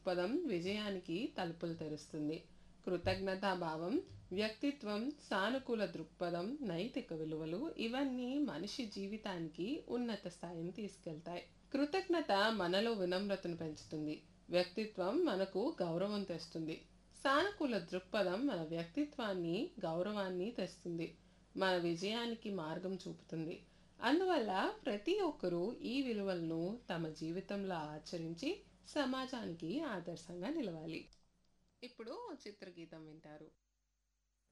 దృక్పథం విజయానికి తలుపులు తెరుస్తుంది కృతజ్ఞతా భావం వ్యక్తిత్వం సానుకూల దృక్పథం నైతిక విలువలు ఇవన్నీ మనిషి జీవితానికి ఉన్నత స్థాయిని తీసుకెళ్తాయి కృతజ్ఞత మనలో వినమ్రతను పెంచుతుంది వ్యక్తిత్వం మనకు గౌరవం తెస్తుంది సానుకూల దృక్పథం మన వ్యక్తిత్వాన్ని గౌరవాన్ని తెస్తుంది మన విజయానికి మార్గం చూపుతుంది అందువల్ల ప్రతి ఒక్కరూ ఈ విలువలను తమ జీవితంలో ఆచరించి సమాజానికి ఆదర్శంగా నిలవాలి ఇప్పుడు చిత్రగీతం వింటారు